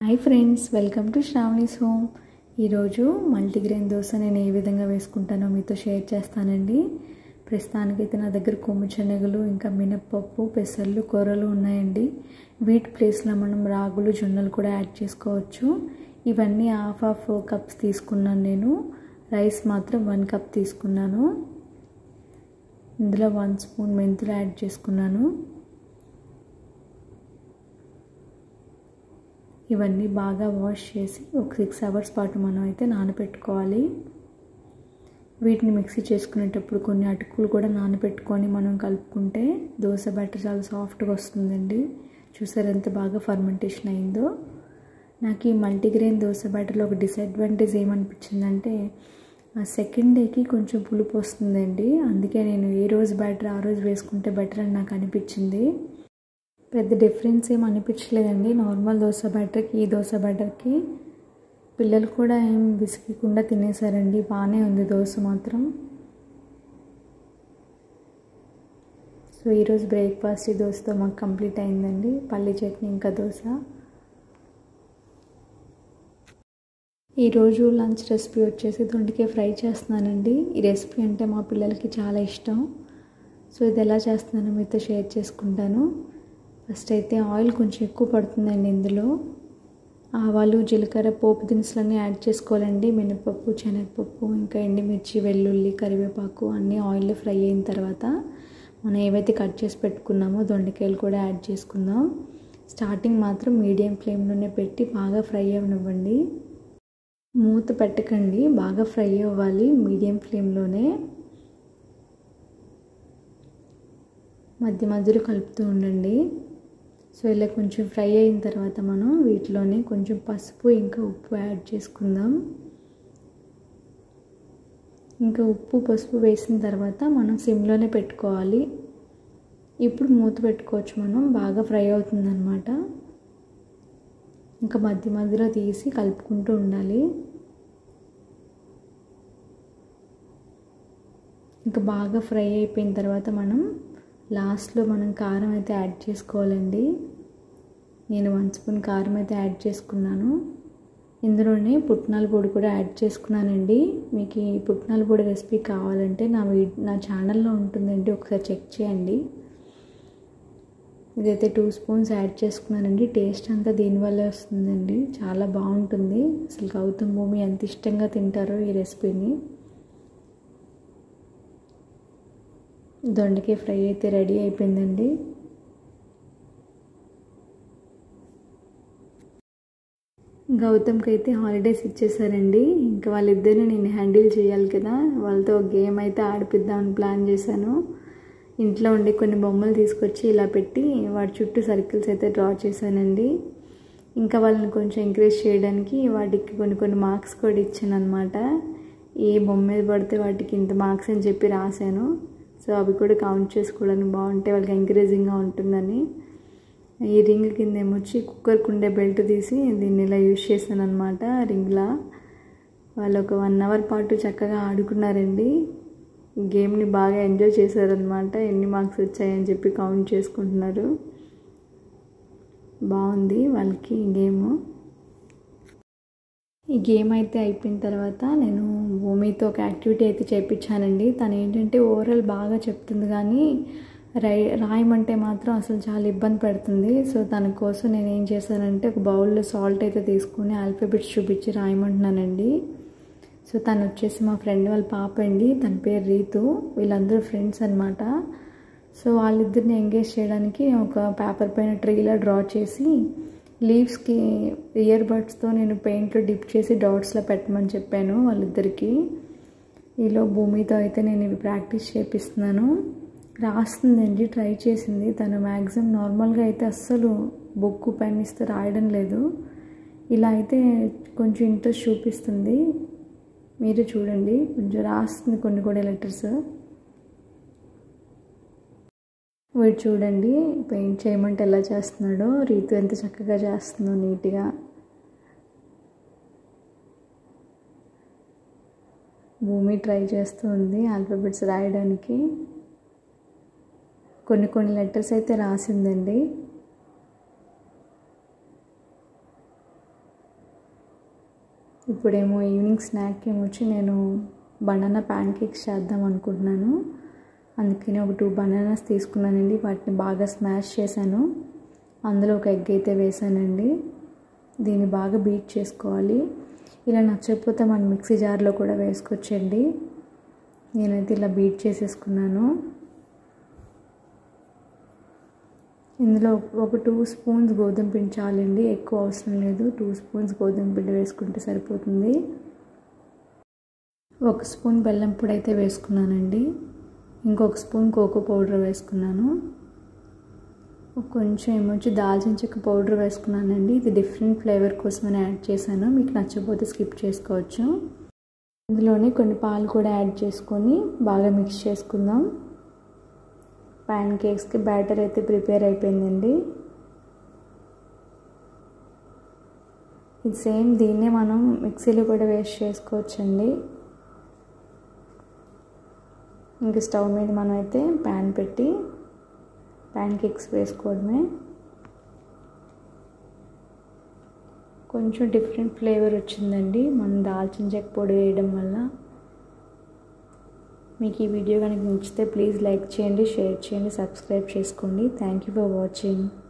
hi friends welcome to Shravani's home ఈరోజు multigrain dosa నేను ఏ విధంగా వేసుకుంటానో మీతో షేర్ చేస్తానండి ప్రస్తుతానికైతే నా దగ్గర కొమ్ము శనగలు ఇంకా మినప్పప్పు పెసర్లు కూరలు ఉన్నాయండి వీట్ ప్లేస్లో మనం రాగులు జొన్నలు కూడా యాడ్ చేసుకోవచ్చు ఇవన్నీ హాఫ్ హాఫ్ కప్స్ తీసుకున్నాను నేను రైస్ మాత్రం వన్ కప్ తీసుకున్నాను ఇందులో వన్ స్పూన్ మెంతులు యాడ్ చేసుకున్నాను ఇవన్నీ బాగా వాష్ చేసి ఒక సిక్స్ అవర్స్ పాటు మనం అయితే నానబెట్టుకోవాలి వీటిని మిక్సీ చేసుకునేటప్పుడు కొన్ని అటుకులు కూడా నానబెట్టుకొని మనం కలుపుకుంటే దోశ బ్యాటర్ చాలా సాఫ్ట్గా వస్తుందండి చూసారు ఎంత బాగా ఫర్మెంటేషన్ అయిందో నాకు ఈ మల్టీగ్రెయిన్ దోశ బ్యాటర్లో ఒక డిసడ్వాంటేజ్ ఏమనిపించిందంటే ఆ సెకండ్ డేకి కొంచెం పులుపు వస్తుందండి అందుకే నేను ఏ రోజు బ్యాటర్ ఆ రోజు వేసుకుంటే బెటర్ అని నాకు అనిపించింది పెద్ద డిఫరెన్స్ ఏం అనిపించలేదండి నార్మల్ దోశ బ్యాటర్కి ఈ దోశ బ్యాటర్కి పిల్లలు కూడా ఏం విసిగకుండా తినేసారండి బాగానే ఉంది దోశ మాత్రం సో ఈరోజు బ్రేక్ఫాస్ట్ ఈ దోశతో మాకు కంప్లీట్ అయిందండి పల్లి చట్నీ ఇంకా దోశ ఈరోజు లంచ్ రెసిపీ వచ్చేసి దొండకాయ ఫ్రై చేస్తున్నానండి ఈ రెసిపీ అంటే మా పిల్లలకి చాలా ఇష్టం సో ఇది ఎలా చేస్తున్నానో మీతో షేర్ చేసుకుంటాను ఫస్ట్ అయితే ఆయిల్ కొంచెం ఎక్కువ పడుతుందండి ఇందులో ఆవాలు జీలకర్ర పోపు దినుసులన్నీ యాడ్ చేసుకోవాలండి మినపప్పు శనగపప్పు ఇంకా ఎండుమిర్చి వెల్లుల్లి కరివేపాకు అన్నీ ఆయిల్లో ఫ్రై అయిన తర్వాత మనం ఏవైతే కట్ చేసి పెట్టుకున్నామో దొండకాయలు కూడా యాడ్ చేసుకుందాం స్టార్టింగ్ మాత్రం మీడియం ఫ్లేమ్లోనే పెట్టి బాగా ఫ్రై అవ్వనివ్వండి మూత పెట్టకండి బాగా ఫ్రై అవ్వాలి మీడియం ఫ్లేమ్లోనే మధ్య మధ్యలో కలుపుతూ ఉండండి సో ఇలా కొంచెం ఫ్రై అయిన తర్వాత మనం వీటిలోనే కొంచెం పసుపు ఇంకా ఉప్పు యాడ్ చేసుకుందాం ఇంకా ఉప్పు పసుపు వేసిన తర్వాత మనం సిమ్లోనే పెట్టుకోవాలి ఇప్పుడు మూత పెట్టుకోవచ్చు మనం బాగా ఫ్రై అవుతుందన్నమాట ఇంకా మధ్య మధ్యలో తీసి కలుపుకుంటూ ఉండాలి ఇంకా బాగా ఫ్రై అయిపోయిన తర్వాత మనం లాస్ట్లో మనం కారం అయితే యాడ్ చేసుకోవాలండి నేను వన్ స్పూన్ కారం అయితే యాడ్ చేసుకున్నాను ఇందులోనే పుట్నాల పొడి కూడా యాడ్ చేసుకున్నానండి మీకు ఈ పుట్నాల పొడి రెసిపీ కావాలంటే నా వీ నా ఛానల్లో ఉంటుందండి ఒకసారి చెక్ చేయండి ఇదైతే టూ స్పూన్స్ యాడ్ చేసుకున్నానండి టేస్ట్ అంతా దీనివల్లే వస్తుందండి చాలా బాగుంటుంది అసలు గౌతమ్ భూమి ఎంత ఇష్టంగా తింటారో ఈ రెసిపీని దొండకాయ ఫ్రై అయితే రెడీ అయిపోయిందండి గౌతమ్కి అయితే హాలిడేస్ ఇచ్చేసారండి ఇంకా వాళ్ళిద్దరిని నేను హ్యాండిల్ చేయాలి కదా వాళ్ళతో గేమ్ అయితే ఆడిపిద్దామని ప్లాన్ చేశాను ఇంట్లో ఉండి కొన్ని బొమ్మలు తీసుకొచ్చి ఇలా పెట్టి వాటి చుట్టూ సర్కిల్స్ అయితే డ్రా చేశానండి ఇంకా వాళ్ళని కొంచెం ఎంకరేజ్ చేయడానికి వాటికి కొన్ని కొన్ని మార్క్స్ కూడా ఇచ్చాను అనమాట ఏ బొమ్మ మీద పడితే వాటికి ఇంత మార్క్స్ అని చెప్పి రాశాను సో అవి కూడా కౌంట్ చేసుకోవడానికి బాగుంటే వాళ్ళకి ఎంకరేజింగ్గా ఉంటుందని ఈ రింగ్ కింద ఏమొచ్చి కుక్కర్కి ఉండే బెల్ట్ తీసి దీన్ని ఇలా యూజ్ చేశాను అనమాట రింగ్లా వాళ్ళు ఒక వన్ అవర్ పాటు చక్కగా ఆడుకున్నారండి గేమ్ని బాగా ఎంజాయ్ చేశారనమాట ఎన్ని మార్క్స్ వచ్చాయని చెప్పి కౌంట్ చేసుకుంటున్నారు బాగుంది వాళ్ళకి గేమ్ ఈ గేమ్ అయితే అయిపోయిన తర్వాత నేను భూమితో ఒక యాక్టివిటీ అయితే చేయించానండి తను ఏంటంటే ఓవరాల్ బాగా చెప్తుంది కానీ రై రాయమంటే మాత్రం అసలు చాలా ఇబ్బంది పెడుతుంది సో తన కోసం నేను ఏం చేశానంటే ఒక బౌల్లో సాల్ట్ అయితే తీసుకుని ఆల్ఫాబెట్స్ చూపించి రాయమంటున్నానండి సో తను వచ్చేసి మా ఫ్రెండ్ వాళ్ళ పాప అండి తన పేరు రీతు వీళ్ళందరూ ఫ్రెండ్స్ అనమాట సో వాళ్ళిద్దరిని ఎంగేజ్ చేయడానికి ఒక పేపర్ పైన ట్రీలా డ్రా చేసి లీవ్స్కి ఇయర్ బడ్స్తో నేను పెయింట్లో డిప్ చేసి డాట్స్లో పెట్టమని చెప్పాను వాళ్ళిద్దరికి ఈలో భూమితో అయితే నేను ఇవి ప్రాక్టీస్ చేపిస్తున్నాను రాస్తుందండి ట్రై చేసింది తను మ్యాక్సిమం నార్మల్గా అయితే అస్సలు బుక్ పెన్ ఇస్తే రాయడం లేదు ఇలా అయితే కొంచెం ఇంట్రెస్ట్ చూపిస్తుంది మీరు చూడండి కొంచెం రాస్తుంది కొన్ని కూడా లెటర్స్ వీడు చూడండి పెయింట్ చేయమంటే ఎలా చేస్తున్నాడో రీతు ఎంత చక్కగా చేస్తుందో నీట్గా భూమి ట్రై చేస్తూ ఉంది ఆల్ఫాబెట్స్ రాయడానికి కొన్ని కొన్ని లెటర్స్ అయితే రాసిందండి ఇప్పుడేమో ఈవినింగ్ స్నాక్ ఏమొచ్చి నేను బనానా ప్యాన్ కేక్స్ చేద్దాం అనుకుంటున్నాను అందుకని ఒక టూ బనానాస్ తీసుకున్నానండి వాటిని బాగా స్మాష్ చేశాను అందులో ఒక ఎగ్ అయితే వేసానండి దీన్ని బాగా బీట్ చేసుకోవాలి ఇలా నచ్చకపోతే మనం మిక్సీ జార్లో కూడా వేసుకోవచ్చండి నేనైతే ఇలా బీట్ చేసేసుకున్నాను ఇందులో ఒక టూ స్పూన్స్ గోధుమ పిండి చాలండి ఎక్కువ అవసరం లేదు టూ స్పూన్స్ గోధుమ పిండి వేసుకుంటే సరిపోతుంది ఒక స్పూన్ బెల్లం పొడి అయితే వేసుకున్నానండి ఇంకొక స్పూన్ కోకో పౌడర్ వేసుకున్నాను కొంచెం ఏమొచ్చి దాల్చిన చెక్క పౌడర్ వేసుకున్నానండి ఇది డిఫరెంట్ ఫ్లేవర్ కోసమని యాడ్ చేశాను మీకు నచ్చకపోతే స్కిప్ చేసుకోవచ్చు ఇందులోనే కొన్ని పాలు కూడా యాడ్ చేసుకొని బాగా మిక్స్ చేసుకుందాం ప్యాన్ కేక్స్కి బ్యాటర్ అయితే ప్రిపేర్ అయిపోయిందండి ఇది సేమ్ దీన్నే మనం మిక్సీలో కూడా వేస్ట్ చేసుకోవచ్చండి ఇంక స్టవ్ మీద మనం అయితే ప్యాన్ పెట్టి ప్యాన్ కేక్స్ వేసుకోవడమే కొంచెం డిఫరెంట్ ఫ్లేవర్ వచ్చిందండి మనం దాల్చిన చెక్క పొడి వేయడం వల్ల మీకు ఈ వీడియో కనుక నచ్చితే ప్లీజ్ లైక్ చేయండి షేర్ చేయండి సబ్స్క్రైబ్ చేసుకోండి థ్యాంక్ యూ ఫర్ వాచింగ్